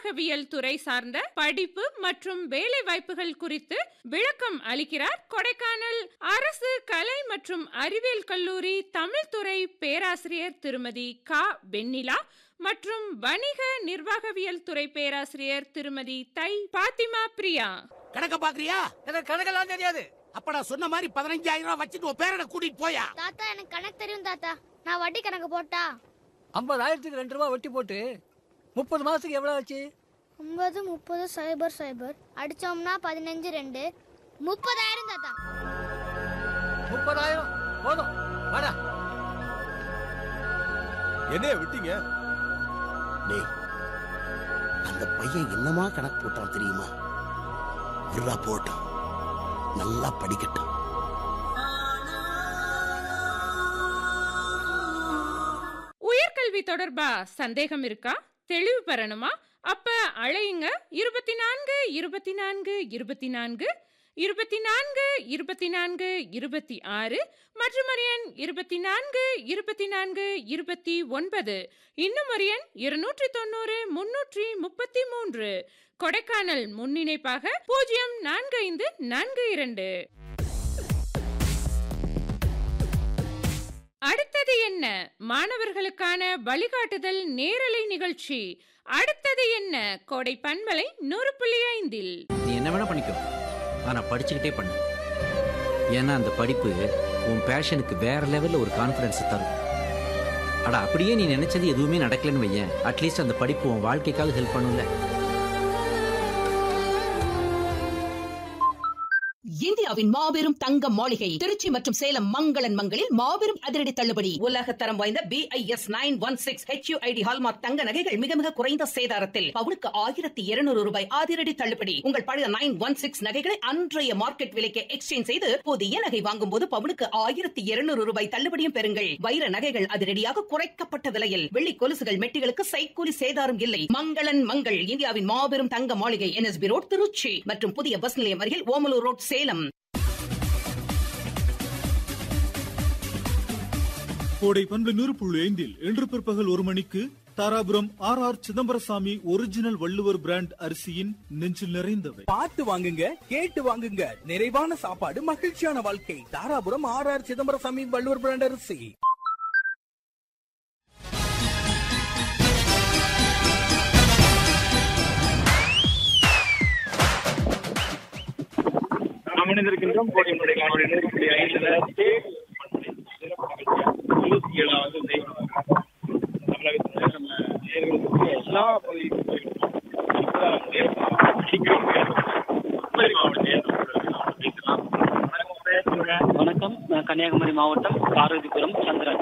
நிர்வாகவியல் துறை சார்ந்த படிப்பு மற்றும் வேலை வாய்ப்புகள் குறித்து விளக்கம் அளிக்கிறார் கொடைக்கானல் அரசு கலை மற்றும் அறிவியல் கல்லூரி தமிழ் துறை பேராசிரியர் திருமதி கா வெண்ணிலா மற்றும் வணிக நிர்வாகவியல் துறை பேராசிரியர் திருமதி தை பாத்திமா பிரியா கணக்க பாக்குறியா எனக்கு கணக்கெல்லாம் தெரியாது அப்ப நான் சொன்ன மாதிரி பதினஞ்சாயிரம் ரூபாய் வச்சுட்டு உன் பேரனை கூட்டிட்டு போயா தாத்தா எனக்கு கணக்கு தெரியும் தாத்தா நான் வட்டி கணக்கு போட்டா ஐம்பதாயிரத்துக்கு ரெண்டு ரூபா வட்டி போட்டு முப்பது மாசத்துக்கு எவ்வளவு ஆச்சு ஒன்பது முப்பது சைபர் சைபர் அடிச்சோம்னா பதினஞ்சு ரெண்டு முப்பதாயிரம் தாத்தா முப்பதாயிரம் போதும் வாடா என்னைய விட்டீங்க டேய் அந்த பையன் என்னமா கணக்கு போட்டான் தெரியுமா விடுறா போட்டோம் நல்லா படிக்கட்டும் உயர்கல்வி தொடர்பா சந்தேகம் இருக்கா தெளிவு பெறணுமா அப்ப அழையுங்க இருபத்தி நான்கு இருபத்தி நான்கு இருபத்தி நான்கு இருபத்தி நான்கு இருபத்தி நான்கு இருபத்தி ஆறு மற்றும் ஒரு எண் இருபத்தி நான்கு இருபத்தி நான்கு இருபத்தி ஒன்பது இன்னும் ஒரு எண் இருநூற்றி தொண்ணூறு முன்னூற்றி முப்பத்தி மூன்று கொடைக்கானல் முன்னிணைப்பாக பூஜ்ஜியம் நான்கு ஐந்து நான்கு இரண்டு அடுத்தது என்ன மாணவர்களுக்கான வழிகாட்டுதல் நேரலை நிகழ்ச்சி அடுத்தது என்ன கோடை பண்பலை நூறு புள்ளி ஐந்தில் நீ என்ன வேணா பண்ணிக்கோ ஆனா படிச்சுக்கிட்டே பண்ணு ஏன்னா அந்த படிப்பு உன் பேஷனுக்கு வேற லெவல்ல ஒரு கான்ஃபிடன்ஸ் தரும் அட அப்படியே நீ நினைச்சது எதுவுமே நடக்கலன்னு வையேன் அட்லீஸ்ட் அந்த படிப்பு உன் வாழ்க்கைக்காக ஹெல்ப் பண்ணும்ல இந்தியாவின் மாபெரும் தங்க மாளிகை திருச்சி மற்றும் சேலம் மங்களன் மங்களில் மாபெரும் அதிரடி தள்ளுபடி உலக தரம் வாய்ந்த B I S nine one six HUID hallmark தங்க நகைகள் மிக மிக குறைந்த சேதாரத்தில் பவுனுக்கு ஆயிரத்தி இருநூறு ரூபாய் அதிரடி தள்ளுபடி உங்கள் பழைய நைன் ஒன் சிக்ஸ் நகைகளை அன்றைய மார்க்கெட் விலைக்கு எக்ஸ்சேஞ்ச் செய்து புதிய நகை வாங்கும் போது பவுனுக்கு ஆயிரத்தி இருநூறு ரூபாய் தள்ளுபடியும் பெறுங்கள் வைர நகைகள் அதிரடியாக குறைக்கப்பட்ட விலையில் வெள்ளி கொலுசுகள் மெட்டிகளுக்கு சைக்கூலி சேதாரம் இல்லை மங்களன் மங்கள் இந்தியாவின் மாபெரும் தங்க மாளிகை என்எஸ்பி ரோட் திருச்சி மற்றும் புதிய பஸ் நிலையம் அருகில் ஓமலூர் ரோட் சேலம் கோடை பண்பு நூறு புள்ளி ஐந்தில் இன்று பிற்பகல் ஒரு மணிக்கு Dharapuram R R Chidambarasamy original Valluvar brand அரிசியின் நெஞ்சில் நிறைந்தவை பார்த்து வாங்குங்க கேட்டு வாங்குங்க நிறைவான சாப்பாடு மகிழ்ச்சியான வாழ்க்கை Dharapuram R R Chidambarasamy Valluvar brand அரிசி நாம் இணைந்திருக்கின்றோம் கோடியினுடைய காணொலி நூறு புள்ளி ஐந்துல தேர்வு இருபத்தி ஏழாவது தெய்வம் தமிழகத்தில் நம்ம நேர்களுக்கு எல்லா பகுதிகளுக்கும் வணக்கம் நான் கன்னியாகுமரி மாவட்டம் பார்வதிபுரம் சந்திரன்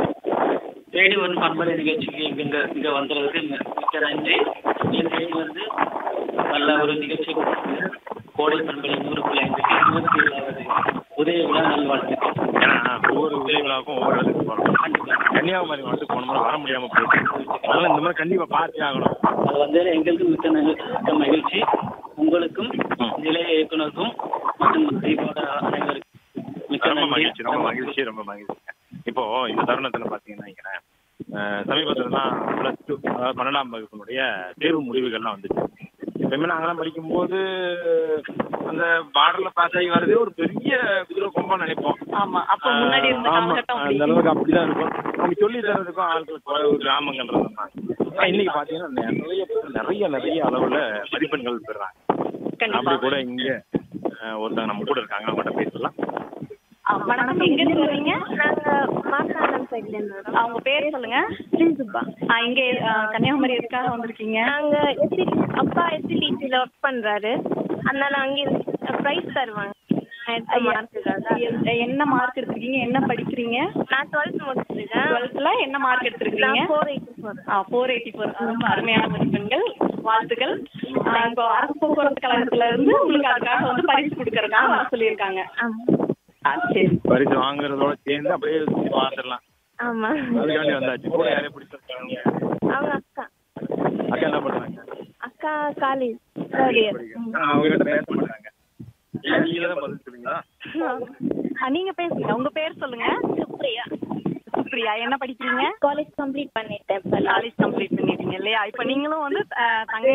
தேடி வரும் பண்பலை நிகழ்ச்சிக்கு இங்க இங்க வந்ததுக்கு மி- மிக்க நன்றி என் தேடி வந்து நல்ல ஒரு நிகழ்ச்சி கொடுத்தீங்க. கோடை பண்பலை நூறு புள்ளி ஐந்துக்கு இருபத்தி ஏழாவது உதய விழா நல்வாழ்த்துக்கள் ஏன்னா ஒவ்வொரு உதய விழாவுக்கும் ஒவ்வொரு இடத்துக்கு போகணும் கன்னியாகுமரி மாவட்டத்துக்கு போனோம்னா வர முடியாம போயிடுச்சு அதனால இந்த மாதிரி கண்டிப்பா பார்த்தே ஆகணும் அது வந்து எங்களுக்கு மிக்க நகி- மிக்க மகிழ்ச்சி உங்களுக்கும் நிலைய இயக்குனருக்கும் மற்றும் தீபாவோட அனைவருக்கும் மிக்க ரொம்ப நன்றி மகிழ்ச்சி ரொம்ப மகிழ்ச்சி ரொம்ப மகிழ்ச்சி இப்போ இந்த தருணத்துல பாத்தீங்கன்னா வைங்களேன், அஹ், சமீபத்துல தான் பிளஸ் டூ அதாவது பன்னெண்டாம் வகுப்பினுடைய தேர்வு முடிவுகள்லாம் வந்துச்சு எப்பயுமே நாங்கெல்லாம் படிக்கும்போது அந்த பார்டர்ல பாஸ் ஆகி வரதே ஒரு பெரிய குதிரை கொம்பா நினைப்போம் ஆமா அப்ப முன்னாடி இருந்த ஆமா, காலகட்டம் அப்படி அந்த அளவுக்கு அப்படிதான் இருக்கும் அவங்க சொல்லி தரதுக்கும் ஆட்கள் குறைவு கிராமங்கள்ன்றது தான் ஆனா இன்னைக்கு பாத்தீங்கன்னா நிறைய பேர் நிறைய நிறைய அளவுல மதிப்பெண்கள் பெறாங்க கண்டிப்பா. அப்படி கூட இங்க அஹ், ஒருத்தங்க நம்ம கூட இருக்காங்க அவங்கள்ட்ட பேசலாம் வணக்கம் எங்க இருந்து வரீங்க நாங்க மாசாலம் சைட்ல இருந்து அவங்க பேர் சொல்லுங்க பிரின்சிபா ஆ, இங்க ஆ, கன்னியாகுமரி எதுக்காக வந்திருக்கீங்க நாங்க எஸ்சி அப்பா எஸ்சிடிசில ஒர்க் பண்றாரு அதனால அங்கே ப்ரைஸ் தருவாங்க எடுத்த மார்க்குக்காக எ- என்ன மார்க் எடுத்திருக்கீங்க என்ன படிக்கிறீங்க நான் டுவெல்த் முடிச்சிருக்கேன் டுவெல்த்ல என்ன மார்க் எடுத்திருக்கீங்க நான் ஃபோர் எயிட்டி ஃபோர் ஆ ஃபோர் எயிட்டி ஃபோர் ரொம்ப அருமையான மதிப்பெண்கள் வாழ்த்துக்கள் ஆ, இப்போ அரசு போக்குவரத்து கழகத்துல இருந்து உங்களுக்கு அதுக்காக வந்து பரிசு கொடுக்கறதுக்காக வர சொல்லியிருக்காங்க ஆ சரி பரிசு வாங்குறதோட சேர்ந்து அப்படியே சுத்தி பார்த்துடலாம் ஆமா அதுக்காண்டி வந்தாச்சு கூட யாரையும் பிடிச்சிருக்காங்க அவங்க அக்கா அக்கா என்ன பண்றாங்க அக்கா காலேஜ் தேர்ட் இயர் அவங்க கிட்ட பேச மாட்டாங்க நீங்க தான் பதில் சொல்லுங்களா ஆ, நீங்க பேசுங்க உங்க பேர் சொல்லுங்க சுப்ரியா சுப்ரியா என்ன படிக்கிறீங்க காலேஜ் கம்ப்ளீட் பண்ணிட்டேன் இப்போ காலேஜ் கம்ப்ளீட் பண்ணிட்டீங்க இல்லையா இப்போ நீங்களும் வந்து ஆ, தங்கை